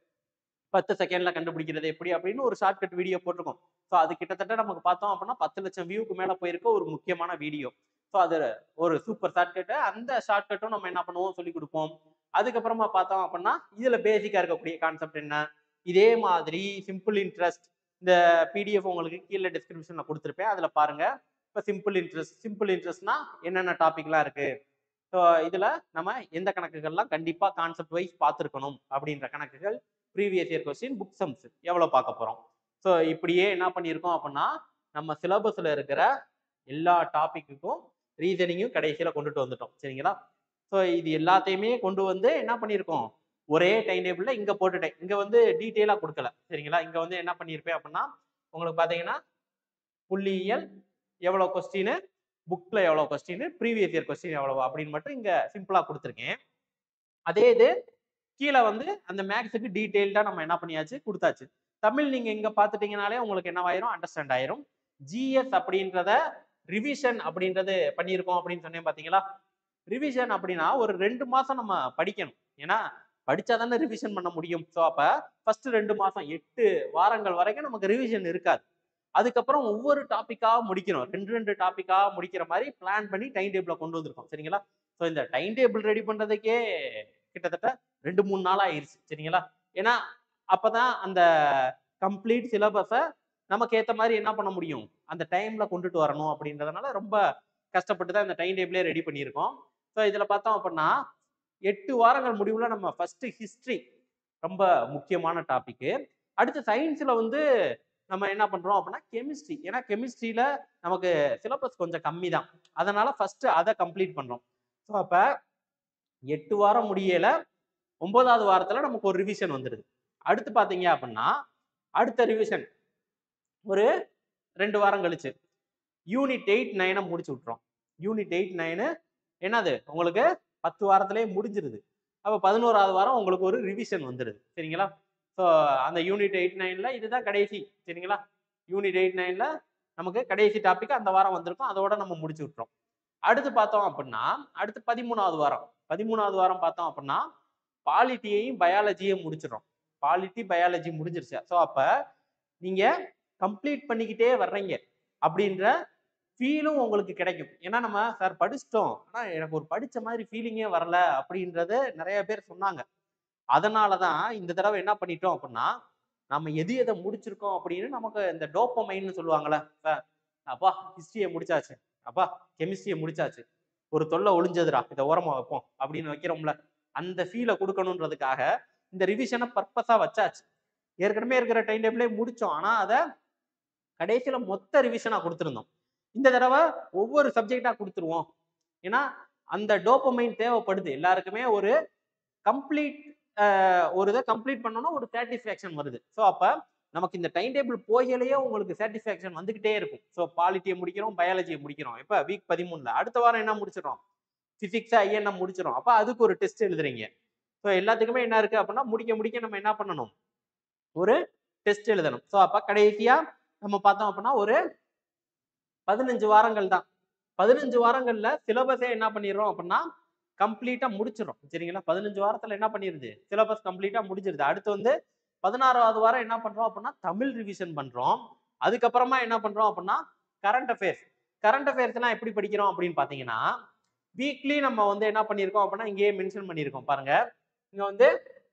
பத்து செகண்ட்ல கண்டுபிடிக்கிறது எப்படி அப்படின்னு ஒரு ஷார்ட்கட் வீடியோ போட்டிருக்கோம் ஸோ அது கிட்டத்தட்ட நமக்கு பார்த்தோம் அப்படின்னா பத்து லட்சம் வியூக்கு மேல போயிருக்க ஒரு முக்கியமான வீடியோ ஸோ அது ஒரு சூப்பர் ஷார்ட்கட்டு அந்த ஷார்ட்கட்டும் நம்ம என்ன பண்ணுவோம் சொல்லி கொடுப்போம் அதுக்கப்புறமா பார்த்தோம் அப்படின்னா இதுல பேசிக்கா இருக்கக்கூடிய கான்செப்ட் என்ன இதே மாதிரி சிம்பிள் இன்ட்ரெஸ்ட் இந்த பிடிஎஃப் உங்களுக்கு கீழே டிஸ்கிரிப்ஷன்ல கொடுத்துருப்பேன் அதுல பாருங்க இப்போ சிம்பிள் இன்ட்ரெஸ்ட் சிம்பிள் இன்ட்ரெஸ்ட்னா என்னென்ன டாபிக்லாம் இருக்கு ஸோ இதுல நம்ம எந்த கணக்குகள்லாம் கண்டிப்பா கான்செப்ட் வைஸ் பார்த்துருக்கணும் அப்படின்ற கணக்குகள் previous year question book sums எவ்வளோ பார்க்க போறோம் ஸோ இப்படியே என்ன பண்ணியிருக்கோம் அப்படின்னா நம்ம சிலபஸ்ல இருக்கிற எல்லா டாபிக்குக்கும் ரீசனிங்கும் கடைசியில் கொண்டுட்டு வந்துட்டோம் சரிங்களா ஸோ இது எல்லாத்தையுமே கொண்டு வந்து என்ன பண்ணியிருக்கோம் ஒரே டைம் டேபிளில் இங்கே போட்டுட்டேன் இங்கே வந்து டீட்டெயிலாக கொடுக்கல சரிங்களா இங்கே வந்து என்ன பண்ணியிருப்பேன் அப்படின்னா உங்களுக்கு பார்த்தீங்கன்னா புள்ளியியல் எவ்வளோ கொஸ்டின் புக்கில் எவ்வளோ கொஸ்டின் ப்ரீவியஸ் இயர் கொஸ்டின் எவ்வளோ அப்படின்னு மட்டும் இங்கே சிம்பிளாக கொடுத்துருக்கேன் அதே இது கீழே வந்து அந்த மேக்ஸுக்கு டீட்டெயில்டாக நம்ம என்ன பண்ணியாச்சு கொடுத்தாச்சு தமிழ் நீங்கள் இங்கே பார்த்துட்டீங்கனாலே உங்களுக்கு என்னவாயிரும் அண்டர்ஸ்டாண்ட் ஆயிரும் ஜிஎஸ் அப்படின்றத ரிவிஷன் அப்படின்றது பண்ணியிருக்கோம் அப்படின்னு சொன்னேன் பார்த்தீங்களா ரிவிஷன் அப்படின்னா ஒரு ரெண்டு மாசம் நம்ம படிக்கணும் ஏன்னா படிச்சா தானே ரிவிஷன் பண்ண முடியும் ஸோ அப்ப ஃபர்ஸ்ட் ரெண்டு மாசம் எட்டு வாரங்கள் வரைக்கும் நமக்கு ரிவிஷன் இருக்காது அதுக்கப்புறம் ஒவ்வொரு டாபிக்கா முடிக்கணும் ரெண்டு ரெண்டு டாபிக்கா முடிக்கிற மாதிரி பிளான் பண்ணி டைம் டேபிள கொண்டு வந்திருக்கோம் சரிங்களா ஸோ இந்த டைம் டேபிள் ரெடி பண்றதுக்கே கிட்டத்தட்ட ரெண்டு மூணு நாள் ஆயிருச்சு சரிங்களா ஏன்னா அப்பதான் அந்த கம்ப்ளீட் சிலபஸை நமக்கு ஏத்த மாதிரி என்ன பண்ண முடியும் அந்த டைம்ல கொண்டுட்டு வரணும் அப்படின்றதுனால ரொம்ப கஷ்டப்பட்டு தான் இந்த டைம் டேபிளே ரெடி பண்ணியிருக்கோம் ஸோ இதுல பார்த்தோம் அப்படின்னா எட்டு வாரங்கள் முடிவுல நம்ம ஃபர்ஸ்ட் ஹிஸ்டரி ரொம்ப முக்கியமான டாபிக் அடுத்து சயின்ஸ்ல வந்து நம்ம என்ன பண்றோம் அப்படின்னா கெமிஸ்ட்ரி ஏன்னா கெமிஸ்ட்ரியில நமக்கு சிலபஸ் கொஞ்சம் கம்மி தான் அதனால ஃபர்ஸ்ட் அதை கம்ப்ளீட் பண்றோம் ஸோ அப்ப எட்டு வாரம் முடியல ஒன்பதாவது வாரத்துல நமக்கு ஒரு ரிவிஷன் வந்துடுது அடுத்து பாத்தீங்க அப்படின்னா அடுத்த ரிவிஷன் ஒரு ரெண்டு வாரம் கழிச்சு யூனிட் எயிட் நைனை முடிச்சு விட்றோம் யூனிட் எயிட் நைனு என்னது உங்களுக்கு பத்து வாரத்திலே முடிஞ்சிருது அப்போ பதினோராவது வாரம் உங்களுக்கு ஒரு ரிவிஷன் வந்துடுது சரிங்களா ஸோ அந்த யூனிட் எயிட் நைன்ல இதுதான் கடைசி சரிங்களா யூனிட் எயிட் நைன்ல நமக்கு கடைசி டாபிக் அந்த வாரம் வந்திருக்கும் அதோட நம்ம முடிச்சு விட்டுறோம் அடுத்து பார்த்தோம் அப்படின்னா அடுத்து பதிமூணாவது வாரம் பதிமூணாவது வாரம் பார்த்தோம் அப்படின்னா பாலிட்டியையும் பயாலஜியையும் முடிச்சிடுறோம் பாலிட்டி பயாலஜி முடிஞ்சிருச்சு ஸோ அப்போ நீங்க கம்ப்ளீட் பண்ணிக்கிட்டே வர்றீங்க அப்படின்ற ஃபீலும் உங்களுக்கு கிடைக்கும் ஏன்னா நம்ம சார் படிச்சிட்டோம் ஆனால் எனக்கு ஒரு படிச்ச மாதிரி ஃபீலிங்கே வரல அப்படின்றத நிறைய பேர் சொன்னாங்க அதனால தான் இந்த தடவை என்ன பண்ணிட்டோம் அப்படின்னா நம்ம எது எதை முடிச்சிருக்கோம் அப்படின்னு நமக்கு இந்த டோப்பமைன்னு சொல்லுவாங்கல்ல சார் அப்பா ஹிஸ்டரியை முடிச்சாச்சு அப்பா கெமிஸ்ட்ரியை முடிச்சாச்சு ஒரு தொல்லை ஒளிஞ்சதுடா இதை ஓரமா வைப்போம் அப்படின்னு வைக்கிறோம்ல அந்த ஃபீலை கொடுக்கணுன்றதுக்காக இந்த ரிவிஷனை பர்பஸா வச்சாச்சு ஏற்கனவே இருக்கிற டைம் டேபிளே முடிச்சோம் ஆனா அதை கடைசியில மொத்த ரிவிஷனா கொடுத்துருந்தோம் இந்த தடவை ஒவ்வொரு சப்ஜெக்டா கொடுத்துருவோம் ஏன்னா அந்த டோப்பமைன் தேவைப்படுது எல்லாருக்குமே ஒரு கம்ப்ளீட் ஒரு இதை கம்ப்ளீட் பண்ணோம்னா ஒரு சாட்டிஸ்ஃபேக்ஷன் வருது ஸோ அப்போ நமக்கு இந்த டைம் டேபிள் போகலையே உங்களுக்கு சாட்டிஸ்ஃபேக்ஷன் வந்துகிட்டே இருக்கும் ஸோ பாலிட்டியை முடிக்கிறோம் பயாலஜியை முடிக்கிறோம் இப்போ வீக் பதிமூணுல அடுத்த வாரம் என்ன முடிச்சிடறோம் பிசிக்ஸா ஐஎன்எம் முடிச்சிடும் அப்போ அதுக்கு ஒரு டெஸ்ட் எழுதுறீங்க ஸோ எல்லாத்துக்குமே என்ன இருக்கு அப்படின்னா முடிக்க முடிக்க நம்ம என்ன பண்ணணும் ஒரு டெஸ்ட் எழுதணும் ஸோ அப்போ கடைசியா நம்ம பார்த்தோம் அப்படின்னா ஒரு பதினஞ்சு வாரங்கள் தான் பதினஞ்சு வாரங்கள்ல சிலபஸே என்ன பண்ணிடுறோம் அப்படின்னா கம்ப்ளீட்டா முடிச்சிடும் சரிங்களா பதினஞ்சு வாரத்துல என்ன பண்ணிருது சிலபஸ் கம்ப்ளீட்டா முடிஞ்சிருது அடுத்து வந்து பதினாறாவது வாரம் என்ன பண்றோம் அப்படின்னா தமிழ் ரிவிஷன் பண்றோம் அதுக்கப்புறமா என்ன பண்றோம் அப்படின்னா கரண்ட் அஃபேர்ஸ் கரண்ட் அஃபேர்ஸ் எல்லாம் எப்படி படிக்கிறோம் அப்படின்னு பாத்தீங்கன்னா வீக்லி நம்ம வந்து என்ன பண்ணியிருக்கோம் அப்படின்னா இங்கேயே மென்ஷன் பண்ணியிருக்கோம் பாருங்க இங்க வந்து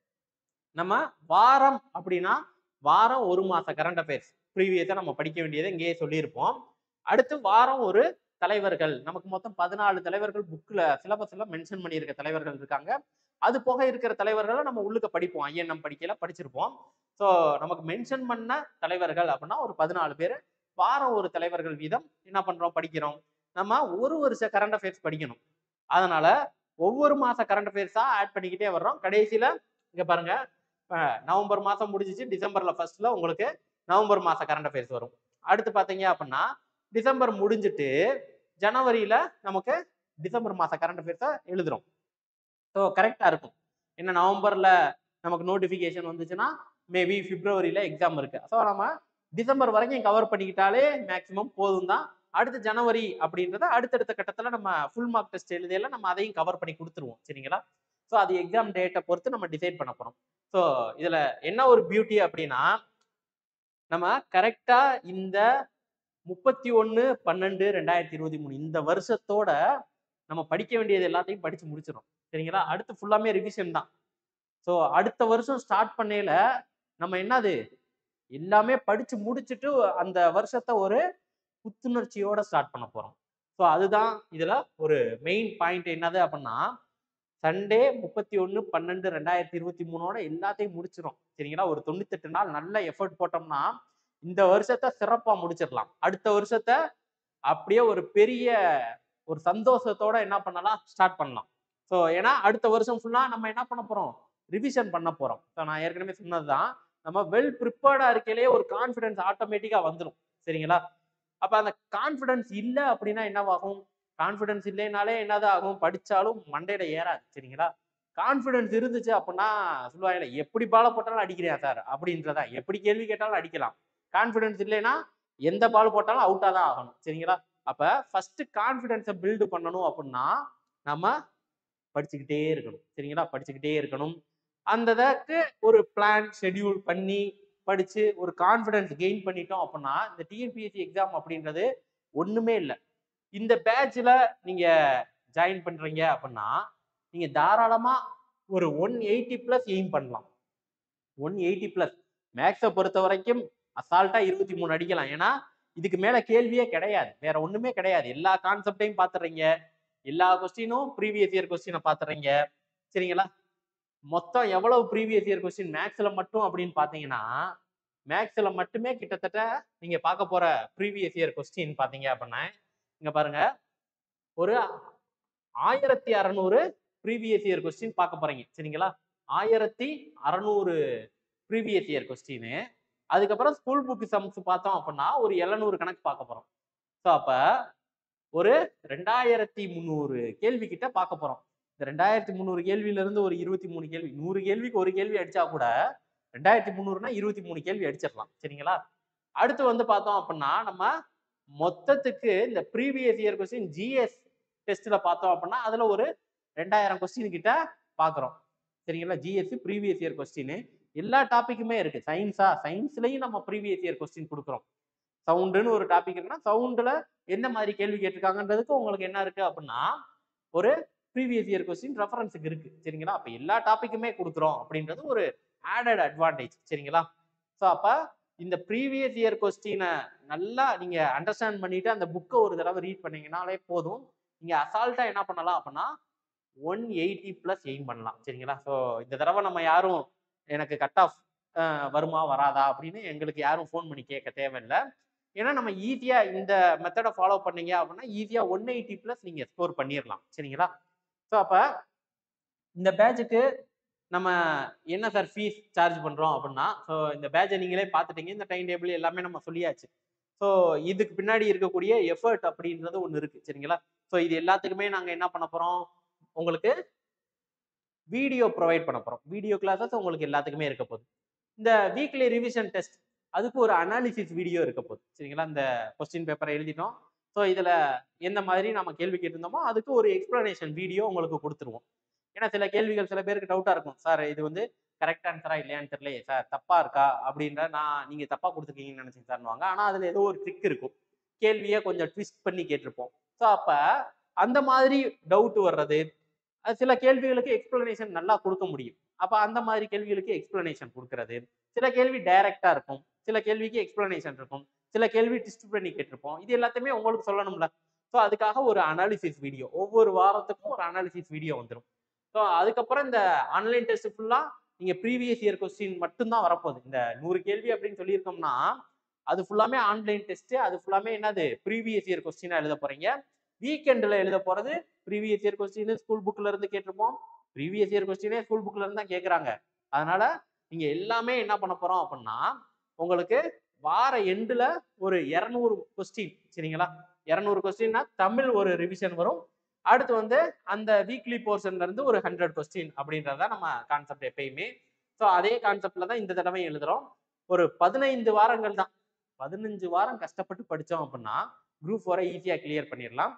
நம்ம வாரம் அப்படின்னா வாரம் ஒரு மாச கரண்ட் அஃபேர்ஸ் ப்ரீவியஸா நம்ம படிக்க வேண்டியதை இங்கேயே சொல்லியிருப்போம் அடுத்து வாரம் ஒரு தலைவர்கள் நமக்கு மொத்தம் பதினாலு தலைவர்கள் புக்ல சிலபஸ்ல மென்ஷன் பண்ணியிருக்க தலைவர்கள் இருக்காங்க அது போக இருக்கிற தலைவர்களை நம்ம உள்ளுக்க படிப்போம் ஐஎன்எம் படிக்கல படிச்சிருப்போம் ஸோ நமக்கு மென்ஷன் பண்ண தலைவர்கள் அப்படின்னா ஒரு பதினாலு பேர் வாரம் ஒரு தலைவர்கள் வீதம் என்ன பண்றோம் படிக்கிறோம் நம்ம ஒரு வருஷ கரண்ட் அஃபேர்ஸ் படிக்கணும் அதனால ஒவ்வொரு மாச கரண்ட் அஃபேர்ஸா ஆட் பண்ணிக்கிட்டே வர்றோம் கடைசியில இங்க பாருங்க அஹ் நவம்பர் மாசம் முடிஞ்சிச்சு டிசம்பர்ல ஃபர்ஸ்ட்ல உங்களுக்கு நவம்பர் மாச கரண்ட் அஃபேர்ஸ் வரும் அடுத்து பாத்தீங்க அப்படின்னா டிசம்பர் முடிஞ்சிட்டு ஜனவரியில நமக்கு டிசம்பர் மாச கரண்ட் அஃபேர்ஸை எழுதுறோம் ஸோ கரெக்டா இருக்கும் என்ன நவம்பர்ல நமக்கு நோட்டிஃபிகேஷன் வந்துச்சுன்னா மேபி பிப்ரவரியில எக்ஸாம் இருக்கு ஸோ நம்ம டிசம்பர் வரைக்கும் கவர் பண்ணிக்கிட்டாலே மேக்ஸிமம் போதும் தான் அடுத்து ஜனவரி அப்படின்றத அடுத்தடுத்த கட்டத்துல நம்ம ஃபுல் மார்க் டெஸ்ட் எழுதியெல்லாம் நம்ம அதையும் கவர் பண்ணி கொடுத்துருவோம் சரிங்களா ஸோ அது எக்ஸாம் டேட்டை பொறுத்து நம்ம டிசைட் பண்ண போறோம் ஸோ இதுல என்ன ஒரு பியூட்டி அப்படின்னா நம்ம கரெக்டா இந்த முப்பத்தி ஒன்று பன்னெண்டு ரெண்டாயிரத்தி இருபத்தி மூணு இந்த வருஷத்தோட நம்ம படிக்க வேண்டியது எல்லாத்தையும் படிச்சு முடிச்சிடும் சரிங்களா அடுத்து ஃபுல்லாமே ரிவிஷன் தான் ஸோ அடுத்த வருஷம் ஸ்டார்ட் பண்ணையில நம்ம என்னது எல்லாமே படிச்சு முடிச்சுட்டு அந்த வருஷத்தை ஒரு புத்துணர்ச்சியோட ஸ்டார்ட் பண்ண போறோம் ஸோ அதுதான் இதுல ஒரு மெயின் பாயிண்ட் என்னது அப்படின்னா சண்டே முப்பத்தி ஒன்று பன்னெண்டு ரெண்டாயிரத்தி இருபத்தி மூணோட எல்லாத்தையும் முடிச்சிடும் சரிங்களா ஒரு தொண்ணூத்தெட்டு நாள் நல்ல எஃபர்ட் போட்டோம்னா இந்த வருஷத்தை சிறப்பா முடிச்சிடலாம் அடுத்த வருஷத்தை அப்படியே ஒரு பெரிய ஒரு சந்தோஷத்தோட என்ன பண்ணலாம் ஸ்டார்ட் பண்ணலாம் ஸோ ஏன்னா அடுத்த வருஷம் ஃபுல்லா நம்ம என்ன பண்ண போறோம் ரிவிஷன் பண்ண போறோம் ஸோ நான் ஏற்கனவே சொன்னதுதான் நம்ம வெல் ப்ரிப்பேர்டா இருக்கையிலேயே ஒரு கான்ஃபிடன்ஸ் ஆட்டோமேட்டிக்கா வந்துடும் சரிங்களா அப்ப அந்த கான்ஃபிடன்ஸ் இல்லை அப்படின்னா என்னவாகும் கான்ஃபிடன்ஸ் இல்லைனாலே என்னதான் ஆகும் படிச்சாலும் மண்டையில ஏறாது சரிங்களா கான்ஃபிடன்ஸ் இருந்துச்சு அப்படின்னா சொல்லுவாங்க எப்படி பால போட்டாலும் அடிக்கிறேன் சார் அப்படின்றதா எப்படி கேள்வி கேட்டாலும் அடிக்கலாம் கான்ஃபிடன்ஸ் இல்லைன்னா எந்த பால் போட்டாலும் அவுட்டா தான் ஆகணும் சரிங்களா அப்ப ஃபர்ஸ்ட் கான்ஃபிடன்ஸை பில்டு பண்ணணும் அப்படின்னா நம்ம படிச்சுக்கிட்டே இருக்கணும் சரிங்களா படிச்சுக்கிட்டே இருக்கணும் அந்த இதற்கு ஒரு பிளான் ஷெட்யூல் பண்ணி படிச்சு ஒரு கான்ஃபிடன்ஸ் கெயின் பண்ணிட்டோம் அப்படின்னா இந்த டிஎன்பிஎஸ்சி எக்ஸாம் அப்படின்றது ஒண்ணுமே இல்லை இந்த பேட்ச்ல நீங்க ஜாயின் பண்றீங்க அப்படின்னா நீங்க தாராளமா ஒரு ஒன் எயிட்டி பிளஸ் எய்ம் பண்ணலாம் ஒன் எயிட்டி பிளஸ் மேக்ஸை பொறுத்த வரைக்கும் அசால்ட்டா இருபத்தி மூணு அடிக்கலாம் ஏன்னா இதுக்கு மேல கேள்வியே கிடையாது வேற ஒண்ணுமே கிடையாது எல்லா கான்செப்டையும் பாத்துறீங்க எல்லா கொஸ்டினும் ப்ரீவியஸ் இயர் கொஸ்டினை பாத்துறீங்க சரிங்களா மொத்தம் எவ்வளவு ப்ரீவியஸ் இயர் கொஸ்டின் மேக்ஸ்ல மட்டும் அப்படின்னு பாத்தீங்கன்னா மேக்ஸ்ல மட்டுமே கிட்டத்தட்ட நீங்க பார்க்க போற ப்ரீவியஸ் இயர் கொஸ்டின் பாத்தீங்க அப்படின்னா இங்க பாருங்க ஒரு ஆயிரத்தி அறநூறு ப்ரீவியஸ் இயர் கொஸ்டின் பார்க்க போறீங்க சரிங்களா ஆயிரத்தி அறநூறு ப்ரீவியஸ் இயர் கொஸ்டின் அதுக்கப்புறம் ஸ்கூல் புக் சம்ஸ் பார்த்தோம் அப்படின்னா ஒரு எழுநூறு கணக்கு பார்க்க போறோம் ஸோ அப்ப ஒரு ரெண்டாயிரத்தி முந்நூறு கேள்வி கிட்ட பார்க்க போறோம் இந்த ரெண்டாயிரத்தி முந்நூறு கேள்வியில இருந்து ஒரு இருபத்தி மூணு கேள்வி நூறு கேள்விக்கு ஒரு கேள்வி அடிச்சா கூட ரெண்டாயிரத்தி முந்நூறுனா இருபத்தி மூணு கேள்வி அடிச்சிடலாம் சரிங்களா அடுத்து வந்து பார்த்தோம் அப்படின்னா நம்ம மொத்தத்துக்கு இந்த ப்ரீவியஸ் இயர் கொஸ்டின் ஜிஎஸ் டெஸ்ட்ல பார்த்தோம் அப்படின்னா அதுல ஒரு ரெண்டாயிரம் கொஸ்டின் கிட்ட பாக்குறோம் சரிங்களா ஜிஎஸ் ப்ரீவியஸ் இயர் கொஸ்டின் எல்லா டாபிக்குமே இருக்கு சயின்ஸா சயின்ஸ்லயும் நம்ம ப்ரீவியஸ் இயர் கொஸ்டின் கொடுக்குறோம் சவுண்டுன்னு ஒரு டாபிக் இருக்குன்னா சவுண்டுல எந்த மாதிரி கேள்வி கேட்டிருக்காங்கன்றதுக்கு உங்களுக்கு என்ன இருக்கு அப்படின்னா ஒரு ப்ரீவியஸ் இயர் கொஸ்டின் ரெஃபரன்ஸுக்கு இருக்கு சரிங்களா அப்ப எல்லா டாபிக்குமே கொடுக்குறோம் அப்படின்றது ஒரு ஆடட் அட்வான்டேஜ் சரிங்களா ஸோ அப்ப இந்த ப்ரீவியஸ் இயர் கொஸ்டினை நல்லா நீங்க அண்டர்ஸ்டாண்ட் பண்ணிட்டு அந்த புக்கை ஒரு தடவை ரீட் பண்ணீங்கனாலே போதும் நீங்க அசால்ட்டா என்ன பண்ணலாம் அப்படின்னா ஒன் எயிட்டி பிளஸ் எய்ம் பண்ணலாம் சரிங்களா ஸோ இந்த தடவை நம்ம யாரும் எனக்கு கட் ஆஃப் வருமா வராதா அப்படின்னு எங்களுக்கு யாரும் ஃபோன் பண்ணி கேட்க தேவையில்லை ஏன்னா நம்ம ஈஸியா இந்த மெத்தடை ஃபாலோ பண்ணீங்க அப்படின்னா ஈஸியா ஒன் எயிட்டி பிளஸ் நீங்க ஸ்கோர் பண்ணிடலாம் சரிங்களா ஸோ அப்ப இந்த பேட்சுக்கு நம்ம என்ன சார் ஃபீஸ் சார்ஜ் பண்றோம் அப்படின்னா ஸோ இந்த பேட்சை நீங்களே பார்த்துட்டீங்க இந்த டைம் டேபிள் எல்லாமே நம்ம சொல்லியாச்சு ஸோ இதுக்கு பின்னாடி இருக்கக்கூடிய எஃபர்ட் அப்படின்றது ஒன்று இருக்கு சரிங்களா ஸோ இது எல்லாத்துக்குமே நாங்கள் என்ன பண்ண போறோம் உங்களுக்கு வீடியோ ப்ரொவைட் பண்ண போறோம் வீடியோ கிளாஸஸ் உங்களுக்கு எல்லாத்துக்குமே இருக்க போகுது இந்த வீக்லி ரிவிஷன் டெஸ்ட் அதுக்கு ஒரு அனாலிசிஸ் வீடியோ இருக்க போகுது சரிங்களா இந்த கொஸ்டின் பேப்பரை எழுதிட்டோம் ஸோ இதுல எந்த மாதிரி நம்ம கேள்வி கேட்டிருந்தோமோ அதுக்கு ஒரு எக்ஸ்பிளனேஷன் வீடியோ உங்களுக்கு கொடுத்துருவோம் ஏன்னா சில கேள்விகள் சில பேருக்கு டவுட்டா இருக்கும் சார் இது வந்து கரெக்ட் ஆன்சரா இல்லையான்னு தெரியலையே சார் தப்பா இருக்கா அப்படின்ற நான் நீங்க தப்பா கொடுத்துருக்கீங்கன்னு நினைச்சீங்க சார்னுவாங்க ஆனா அதுல ஏதோ ஒரு ட்ரிக் இருக்கும் கேள்வியை கொஞ்சம் ட்விஸ்ட் பண்ணி கேட்டிருப்போம் ஸோ அப்ப அந்த மாதிரி டவுட் வர்றது அது சில கேள்விகளுக்கு எக்ஸ்பிளனேஷன் நல்லா கொடுக்க முடியும் அப்ப அந்த மாதிரி கேள்விகளுக்கு எக்ஸ்பிளனேஷன் கொடுக்கறது சில கேள்வி டைரக்டா இருக்கும் சில கேள்விக்கு எக்ஸ்பிளனேஷன் இருக்கும் சில கேள்வி டிஸ்ட் பண்ணி கேட்டிருப்போம் இது எல்லாத்தையுமே உங்களுக்கு சொல்லணும்ல ஸோ அதுக்காக ஒரு அனாலிசிஸ் வீடியோ ஒவ்வொரு வாரத்துக்கும் ஒரு அனாலிசிஸ் வீடியோ வந்துடும் ஸோ அதுக்கப்புறம் இந்த ஆன்லைன் டெஸ்ட் ஃபுல்லா நீங்க ப்ரீவியஸ் இயர் கொஸ்டின் மட்டும்தான் வரப்போகுது இந்த நூறு கேள்வி அப்படின்னு சொல்லியிருக்கோம்னா அது ஃபுல்லாமே ஆன்லைன் டெஸ்ட் அது ஃபுல்லாமே என்னது ப்ரீவியஸ் இயர் கொஸ்டினா எழுத போறீங்க வீக்கெண்டில் எழுத போறது ப்ரீவியஸ் இயர் கொஸ்டின் ஸ்கூல் புக்ல இருந்து கேட்டிருப்போம் ப்ரீவியஸ் இயர் கொஸ்டினே ஸ்கூல் புக்ல இருந்து தான் கேட்குறாங்க அதனால நீங்க எல்லாமே என்ன பண்ண போறோம் அப்படின்னா உங்களுக்கு வார எண்டுல ஒரு இரநூறு கொஸ்டின் சரிங்களா இரநூறு கொஸ்டின்னா தமிழ் ஒரு ரிவிஷன் வரும் அடுத்து வந்து அந்த வீக்லி போர்ஷன்ல இருந்து ஒரு ஹண்ட்ரட் கொஸ்டின் அப்படின்றத நம்ம கான்செப்ட் எப்பயுமே ஸோ அதே கான்செப்ட்ல தான் இந்த தடவை எழுதுறோம் ஒரு பதினைந்து வாரங்கள் தான் பதினஞ்சு வாரம் கஷ்டப்பட்டு படித்தோம் அப்படின்னா குரூப் ஃபோரை ஈஸியாக கிளியர் பண்ணிடலாம்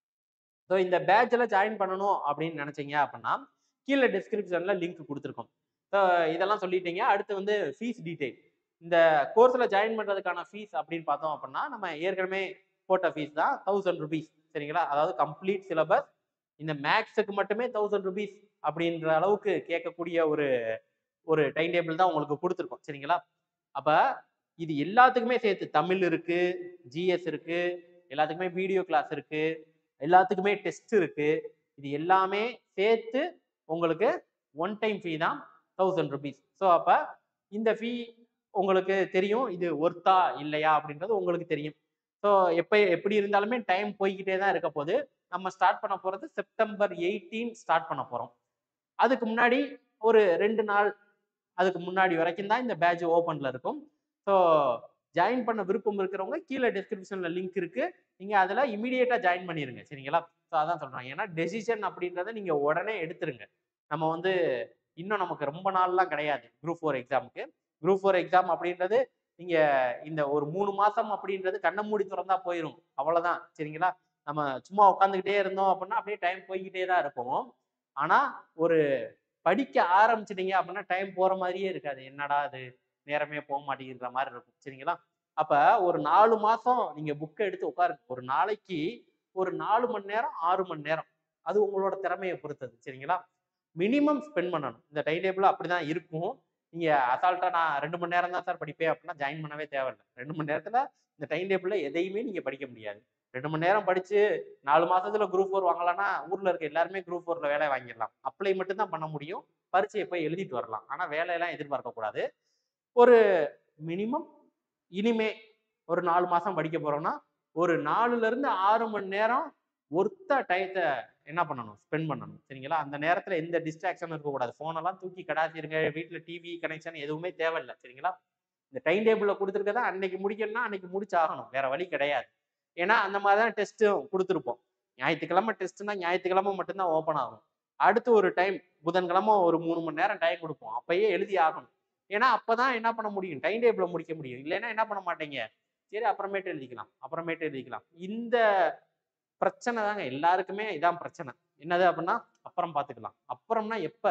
ஸோ இந்த பேட்சில் ஜாயின் பண்ணணும் அப்படின்னு நினச்சிங்க அப்படின்னா கீழே டிஸ்கிரிப்ஷனில் லிங்க் கொடுத்துருக்கோம் ஸோ இதெல்லாம் சொல்லிட்டீங்க அடுத்து வந்து ஃபீஸ் டீட்டெயில் இந்த கோர்ஸில் ஜாயின் பண்ணுறதுக்கான ஃபீஸ் அப்படின்னு பார்த்தோம் அப்படின்னா நம்ம ஏற்கனவே போட்ட ஃபீஸ் தான் தௌசண்ட் ருபீஸ் சரிங்களா அதாவது கம்ப்ளீட் சிலபஸ் இந்த மேக்ஸுக்கு மட்டுமே தௌசண்ட் ருபீஸ் அப்படின்ற அளவுக்கு கேட்கக்கூடிய ஒரு ஒரு டைம் டேபிள் தான் உங்களுக்கு கொடுத்துருக்கோம் சரிங்களா அப்போ இது எல்லாத்துக்குமே சேர்த்து தமிழ் இருக்கு ஜிஎஸ் இருக்கு எல்லாத்துக்குமே வீடியோ கிளாஸ் இருக்கு எல்லாத்துக்குமே டெஸ்ட் இருக்கு இது எல்லாமே சேர்த்து உங்களுக்கு ஒன் டைம் ஃபீ தான் தௌசண்ட் ருபீஸ் ஸோ அப்போ இந்த ஃபீ உங்களுக்கு தெரியும் இது ஒர்த்தா இல்லையா அப்படின்றது உங்களுக்கு தெரியும் ஸோ எப்போ எப்படி இருந்தாலுமே டைம் போய்கிட்டே தான் இருக்க போது நம்ம ஸ்டார்ட் பண்ண போகிறது செப்டம்பர் எயிட்டீன் ஸ்டார்ட் பண்ண போகிறோம் அதுக்கு முன்னாடி ஒரு ரெண்டு நாள் அதுக்கு முன்னாடி வரைக்கும் தான் இந்த பேட்ச் ஓப்பனில் இருக்கும் ஸோ ஜாயின் பண்ண விருப்பம் இருக்கிறவங்க கீழே டிஸ்கிரிப்ஷனில் லிங்க் இருக்கு நீங்கள் அதில் இமீடியட்டாக ஜாயின் பண்ணிடுங்க சரிங்களா ஸோ அதான் சொல்கிறேன் ஏன்னா டெசிஷன் அப்படின்றத நீங்கள் உடனே எடுத்துருங்க நம்ம வந்து இன்னும் நமக்கு ரொம்ப நாள்லாம் கிடையாது குரூப் ஃபோர் எக்ஸாமுக்கு குரூப் ஃபோர் எக்ஸாம் அப்படின்றது நீங்கள் இந்த ஒரு மூணு மாதம் அப்படின்றது கண்ணை மூடி திறந்தா போயிடும் அவ்வளோதான் சரிங்களா நம்ம சும்மா உட்காந்துக்கிட்டே இருந்தோம் அப்படின்னா அப்படியே டைம் போய்கிட்டே தான் இருக்கும் ஆனால் ஒரு படிக்க ஆரம்பிச்சிட்டீங்க அப்படின்னா டைம் போகிற மாதிரியே இருக்காது என்னடா அது நேரமே போக மாட்டேங்கிற மாதிரி இருக்கும் சரிங்களா அப்ப ஒரு நாலு மாசம் நீங்க புக்கை எடுத்து உட்காருங்க ஒரு நாளைக்கு ஒரு நாலு மணி நேரம் ஆறு மணி நேரம் அது உங்களோட திறமையை பொறுத்தது சரிங்களா மினிமம் ஸ்பெண்ட் பண்ணணும் இந்த டைம் டேபிள் அப்படிதான் இருக்கும் நீங்க அசால்ட்டா நான் ரெண்டு மணி நேரம் தான் சார் படிப்பேன் அப்படின்னா ஜாயின் பண்ணவே தேவையில்லை ரெண்டு மணி நேரத்துல இந்த டைம் டேபிள்ல எதையுமே நீங்க படிக்க முடியாது ரெண்டு மணி நேரம் படிச்சு நாலு மாசத்துல குரூப் ஃபோர் வாங்கலாம்னா ஊர்ல இருக்க எல்லாருமே குரூப் ஃபோர்ல வேலை வாங்கிடலாம் அப்ளை மட்டும் தான் பண்ண முடியும் பரீட்சையை போய் எழுதிட்டு வரலாம் ஆனா வேலையெல்லாம் எதிர்பார்க்க கூடாது ஒரு மினிமம் இனிமே ஒரு நாலு மாசம் படிக்க போறோம்னா ஒரு நாலுல இருந்து ஆறு மணி நேரம் ஒருத்த டயத்தை என்ன பண்ணணும் ஸ்பெண்ட் பண்ணணும் சரிங்களா அந்த நேரத்துல எந்த டிஸ்ட்ராக்ஷனும் இருக்கக்கூடாது போனெல்லாம் தூக்கி கடாச்சிருங்க வீட்டுல டிவி கனெக்ஷன் எதுவுமே தேவையில்லை சரிங்களா இந்த டைம் டேபிள்ல கொடுத்துருக்கத அன்னைக்கு முடிக்கணும்னா அன்னைக்கு முடிச்சாகணும் வேற வழி கிடையாது ஏன்னா அந்த மாதிரி தான் டெஸ்ட்டும் கொடுத்துருப்போம் ஞாயிற்றுக்கிழமை டெஸ்ட்னா ஞாயிற்றுக்கிழமை மட்டும்தான் ஓப்பன் ஆகும் அடுத்து ஒரு டைம் புதன்கிழமை ஒரு மூணு மணி நேரம் டைம் கொடுப்போம் அப்பயே எழுதி ஆகணும் ஏன்னா அப்பதான் என்ன பண்ண முடியும் டைம் டேபிள முடிக்க முடியும் இல்லைன்னா என்ன பண்ண மாட்டீங்க சரி அப்புறமேட்டு எழுதிக்கலாம் அப்புறமேட்டு எழுதிக்கலாம் இந்த பிரச்சனை தாங்க எல்லாருக்குமே இதான் பிரச்சனை என்னது அப்படின்னா அப்புறம் பார்த்துக்கலாம் அப்புறம்னா எப்ப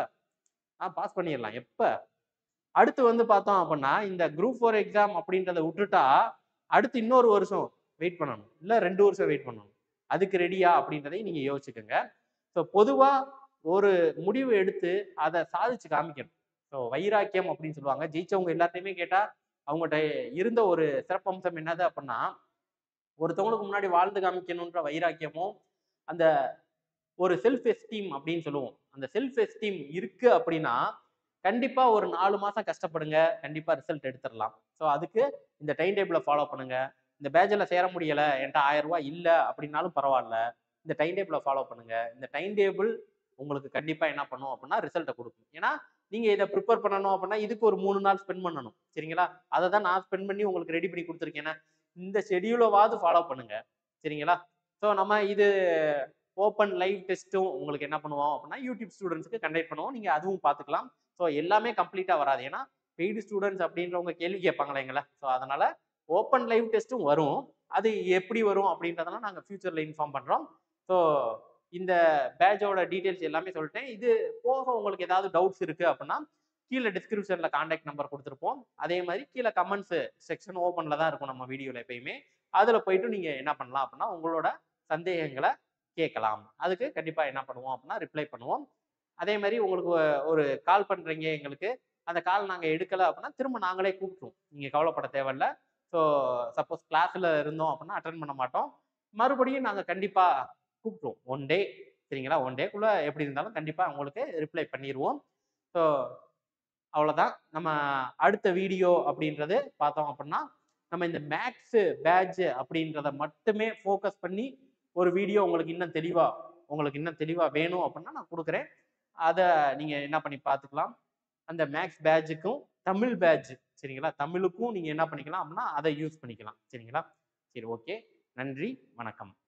ஆ பாஸ் பண்ணிடலாம் எப்ப அடுத்து வந்து பார்த்தோம் அப்படின்னா இந்த குரூப் ஃபோர் எக்ஸாம் அப்படின்றத விட்டுட்டா அடுத்து இன்னொரு வருஷம் வெயிட் பண்ணணும் இல்லை ரெண்டு வருஷம் வெயிட் பண்ணணும் அதுக்கு ரெடியா அப்படின்றதையும் நீங்க யோசிச்சுக்கோங்க ஸோ பொதுவா ஒரு முடிவு எடுத்து அதை சாதிச்சு காமிக்கணும் ஸோ வைராக்கியம் அப்படின்னு சொல்லுவாங்க ஜெயிச்சவங்க எல்லாத்தையுமே கேட்டா அவங்ககிட்ட இருந்த ஒரு சிறப்பம்சம் என்னது அப்படின்னா ஒருத்தவங்களுக்கு முன்னாடி வாழ்ந்து காமிக்கணுன்ற வைராக்கியமும் அந்த ஒரு செல்ஃப் எஸ்டீம் அப்படின்னு சொல்லுவோம் அந்த செல்ஃப் எஸ்டீம் இருக்கு அப்படின்னா கண்டிப்பா ஒரு நாலு மாசம் கஷ்டப்படுங்க கண்டிப்பா ரிசல்ட் எடுத்துடலாம் ஸோ அதுக்கு இந்த டைம் டேபிளை ஃபாலோ பண்ணுங்க இந்த பேஜில் சேர முடியல என்கிட்ட ஆயிரம் ரூபாய் இல்லை அப்படின்னாலும் பரவாயில்ல இந்த டைம் டேபிளை ஃபாலோ பண்ணுங்க இந்த டைம் டேபிள் உங்களுக்கு கண்டிப்பா என்ன பண்ணும் அப்படின்னா ரிசல்ட்டை கொடுக்கும் ஏன்னா நீங்க இதை ப்ரிப்பேர் பண்ணணும் அப்படின்னா இதுக்கு ஒரு மூணு நாள் ஸ்பெண்ட் பண்ணணும் சரிங்களா அதை தான் நான் ஸ்பெண்ட் பண்ணி உங்களுக்கு ரெடி பண்ணி கொடுத்துருக்கேன் இந்த ஷெடியூலவாவது ஃபாலோ பண்ணுங்க சரிங்களா ஸோ நம்ம இது ஓப்பன் லைவ் டெஸ்ட்டும் உங்களுக்கு என்ன பண்ணுவோம் அப்படின்னா யூடியூப் ஸ்டூடெண்ட்ஸ்க்கு கண்டக்ட் பண்ணுவோம் நீங்க அதுவும் பார்த்துக்கலாம் ஸோ எல்லாமே கம்ப்ளீட்டா வராது ஏன்னா பெய்டு ஸ்டூடெண்ட்ஸ் அப்படின்றவங்க கேள்வி கேட்பாங்களே எங்களை ஸோ அதனால ஓப்பன் லைவ் டெஸ்ட்டும் வரும் அது எப்படி வரும் அப்படின்றதெல்லாம் நாங்கள் ஃபியூச்சர்ல இன்ஃபார்ம் பண்றோம் ஸோ இந்த பேட்சோட டீட்டெயில்ஸ் எல்லாமே சொல்லிட்டேன் இது போக உங்களுக்கு ஏதாவது டவுட்ஸ் இருக்கு அப்படின்னா கீழே டிஸ்கிரிப்ஷன்ல கான்டாக்ட் நம்பர் கொடுத்துருப்போம் அதே மாதிரி கீழே கமெண்ட்ஸ் செக்ஷன் ஓப்பன்ல தான் இருக்கும் நம்ம வீடியோல எப்பயுமே அதுல போயிட்டு நீங்க என்ன பண்ணலாம் அப்படின்னா உங்களோட சந்தேகங்களை கேட்கலாம் அதுக்கு கண்டிப்பா என்ன பண்ணுவோம் அப்படின்னா ரிப்ளை பண்ணுவோம் அதே மாதிரி உங்களுக்கு ஒ- ஒரு கால் பண்றீங்க எங்களுக்கு அந்த கால் நாங்க எடுக்கல அப்படின்னா திரும்ப நாங்களே கூப்பிட்டுருவோம் நீங்க கவலைப்பட தேவையில்ல ஸோ சப்போஸ் கிளாஸ்ல இருந்தோம் அப்படின்னா அட்டன் பண்ண மாட்டோம் மறுபடியும் நாங்க கண்டிப்பா கூப்பிட்டுருவோம் ஒன் டே சரிங்களா ஒன் டேக்குள்ள எப்படி இருந்தாலும் கண்டிப்பா உங்களுக்கு ரிப்ளை பண்ணிடுவோம் ஸோ அவ்வளோதான் நம்ம அடுத்த வீடியோ அப்படின்றது பார்த்தோம் அப்படின்னா நம்ம இந்த மேக்ஸ் பேட்ச் அப்படின்றத மட்டுமே ஃபோக்கஸ் பண்ணி ஒரு வீடியோ உங்களுக்கு இன்னும் தெளிவா உங்களுக்கு இன்னும் தெளிவா வேணும் அப்படின்னா நான் கொடுக்குறேன் அதை நீங்க என்ன பண்ணி பார்த்துக்கலாம் அந்த மேக்ஸ் பேட்சுக்கும் தமிழ் பேட்ச் சரிங்களா தமிழுக்கும் நீங்க என்ன பண்ணிக்கலாம் அப்படின்னா அதை யூஸ் பண்ணிக்கலாம் சரிங்களா சரி ஓகே நன்றி வணக்கம்